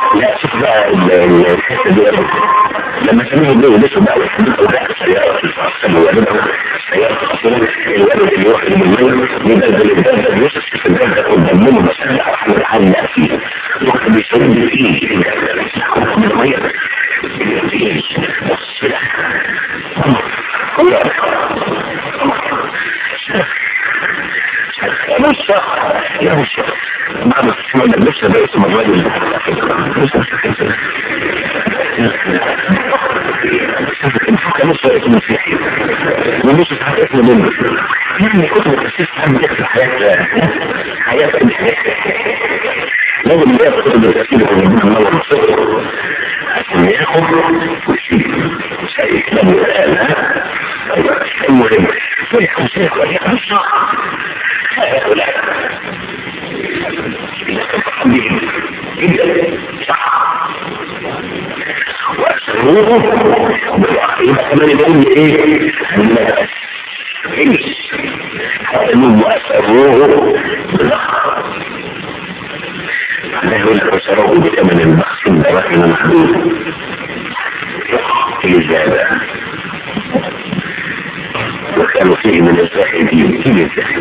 لا شوف بقى الحته دي لما سميه النبي لسه بقى ويحدث وقع السيارة في الفرصة ووالده السيارة أصلا الوالد اللي يروح للميت يبدل الدم يوسف في الدم قدامه مسألة رحمة عن نفسه وقت بيسلم فيه من الميت فيه مش يا مش بعد ما تسمع لسه ده اسم الراجل كان مش اسم مسيحي ومش عارف اسم منه يعني كتب التفسير كان بيحكي حياة حياة لازم يبقى كتب التفسير يكون من الله مصر عشان ياخد ويسيب مش اي كلام يتقال المهم فرح وسيح وهي مش هؤلاء جدا صح وأسروه يبقى كمان يقول ايه الناس ايش قالوا وأسروه بالأخر معناه يقول لك وأسروه بثمن البخس الدواء محدود الإجابة وكانوا فيه من الزاهدين كيف الزاهد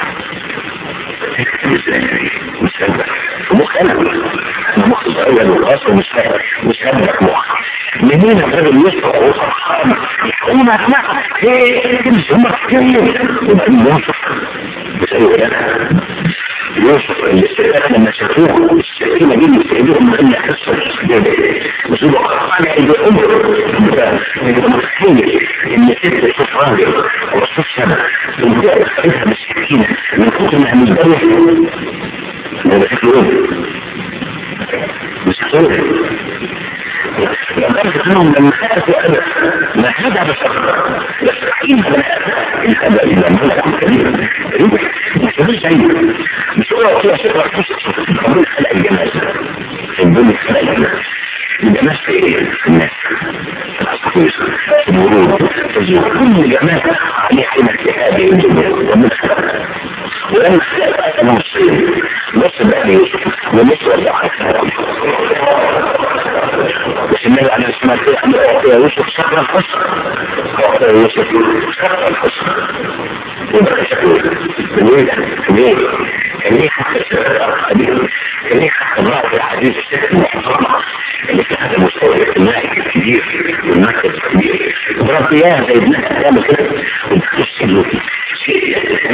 مسبح مخ انا مخ صغير وقاس ومسبح مسبح مخ منين الراجل يصبح وفرحان يقول يا جماعه ايه مش هم كتير وبعدين يوسف بتقول انا يوسف الاستئذان لما شافوه السكينه دي اللي سيدهم ان يحسوا مش هو على ايدي عمر انت متخيل ان ست تشوف راجل وتشوف سنه وتبدا تخرجها بالسكينه من كتر ما مش ده بشكل ايه؟ مش كده لدرجة انهم لما خافوا ابدا ما هذا بشر يستحيل الابد الى ملك كبير مش مش زي مش هو هو شكرا ربنا خلق الجمال الدنيا خلق الجمال الجمال في ايه؟ في الناس في العصافير في الورود في كل جمال عليه حمل في هذه الدنيا ربنا خلقها ولما خلق ادم الصين بص بقى يوسف ومصر وضعها بس النبي عليه الصلاة والسلام يا يوسف شكرا الحسن يا يوسف شكرا الحسن يبقى شكرا ليه ليه كان ليه حتى كان ليه حتى الله في حديث الشيخ المحترم اللي في هذا المستوى الاجتماعي الكبير والمركز الكبير ربياه زي ابنها تعمل كده وتخش له شيء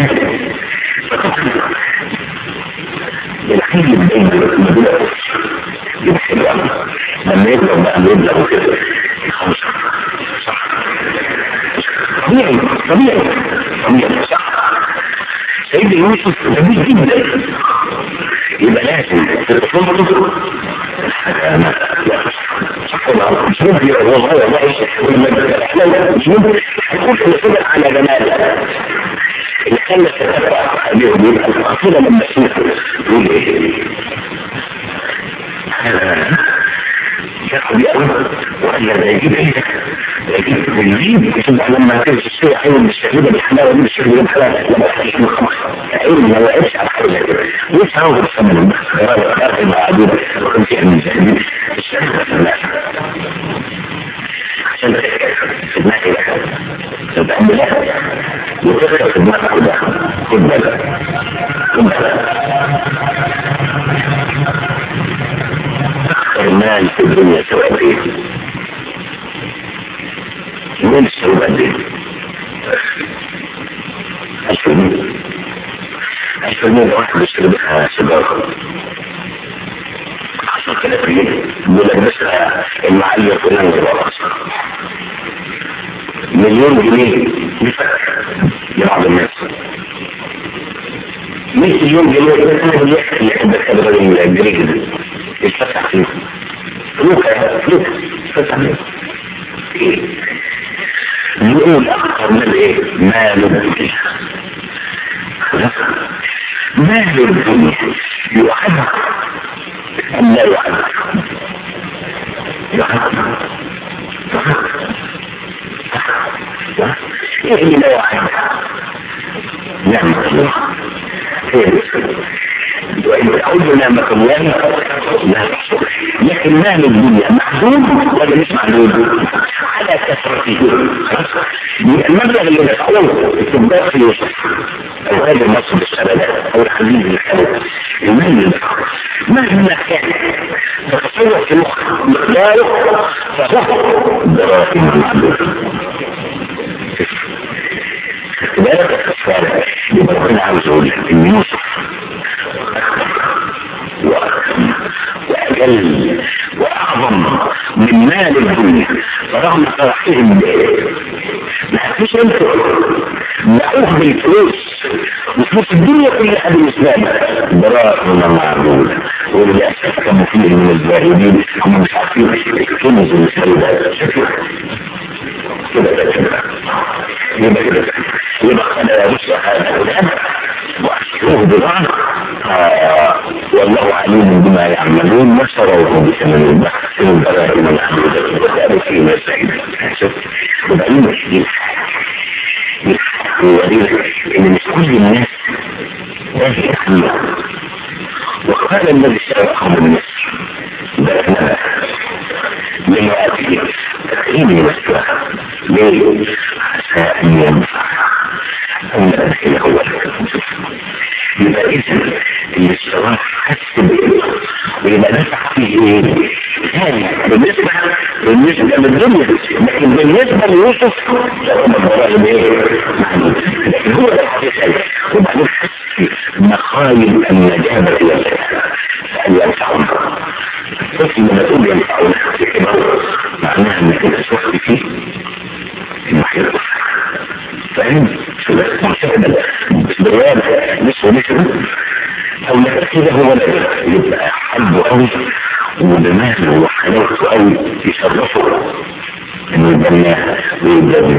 الحين بين المدينة يبقى لما يبلغ بقى يبلغ كده خمسة صح طبيعي طبيعي طبيعي صح سيدنا يوسف جميل جدا يبقى لازم تتصور حاجة ما صح ولا مش ممكن هو صغير والله مش ممكن هتكون في على جمال اللي خلى تتبع عليهم يبقى القصيدة لما تشوفه يقول ايه ياخد يقوم ولا ده يجيب عيدك يجيب بالجيب يبقى لما تمشي الشيء عين بالشهيدة بالحلاوة دي بالشهيدة بالحلاوة لما تحيش من خمس عين ما وقفش على حاجة زي كده ليش عاوز الثمن المخ غير مع عدودة وكم في من الشهيدة الشهيدة في الناس عشان في دماغي لك تبقى لك وتفكر في دماغك كلها خد بالك خد بالك أكثر مال في الدنيا سوى ايه؟ مين السبب قد ايه؟ ألف جنيه ألف جنيه واحد يشتري بها سيجارة عشرة آلاف جنيه بيلبسها المعلم فلان جوه مليون جنيه يفكر لبعض الناس 100 مليون جنيه ده انا اللي يحكي اللي عندك هذا الراجل الجريج ده يتفتح فيه فلوك يا فلوك يتفتح فيه ايه نقول اكثر من ايه مال الدنيا مال الدنيا يعد ام لا يعد يعد ايه اللي لا يعد نعمة الله هي وإن كل نعمة الله لا تحصر لكن مال الدنيا محدود ولا مش محدود على كثرته يبقى المبلغ اللي يدخله التجار في يوسف أو هذا مصر الشباب أو الحديد الحلو المال اللي يدخله مهما كان تتصور في مخ مقداره فهو دراهم معدودة بالك يبقى ربنا عاوز يقول لك ان يوسف واكرم واجل واعظم من مال الدنيا فرغم فرحهم به ما فيش انت معوه بالفلوس وفلوس الدنيا كلها بالنسبه لك دراهم معدوده وللاسف كانوا فيه من الزاهدين هم مش عارفين الكنز اللي سايبها كده كده يبقى كده يبقى انا يا بص هذا الان واشتروه بضاعة والله عليم بما يعملون ما شروه بثمن البحث من دراهم معدودة وكانوا فيه مسائل شفت يبقى دي ودليل ان مش كل الناس واجه عنه وقال الذي سرقه من مصر بأننا من يأتي تكريم نفسها ليه عسى أن ينفع أن أدخله يبقى إذا الاستراحة حس بإيه ويبقى نفع فيه إيه ثاني بالنسبة بالنسبة للدنيا لكن بالنسبة ليوسف لهم الضرائب إيه لكن هو ده الحقيقة وبعدين حس مخايل النجاة إلى فأن ينفعهم طفل لما تقول ينفعون في كبر معناها انك انت شفت فيه المحيط فاهم بس مشاهدة بالرياضة نسوة نسوة او يأتي له ولد يبقى حبه قوي ودماغه وحلاوته قوي يشرفه انه يبناه ويبناه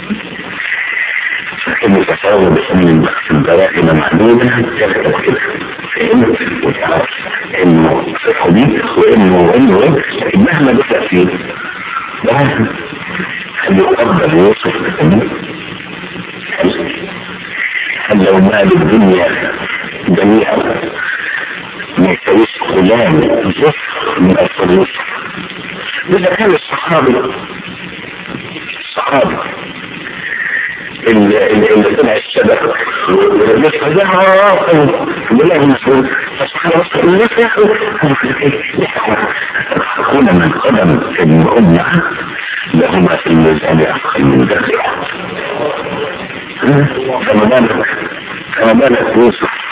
فكان يتساوى بسن البحث الدراهم معدودة ثلاثة كده فهمت وتعرف انه صحه دي وانه وانه لكن مهما دفع فيه ده هل يقدر يوصف هل هل لو مال الدنيا جميعا ما يسويش غلام زفر من الفلوس إذا كان الصحابي الصحابي اللي اللي طلع الشباب لسه ده اه بالله مسؤول فسبحان الله لسه هنا من قدم ابن أمة لهما في الميزان أفخر من ذلك فما بالك فما بالك يوسف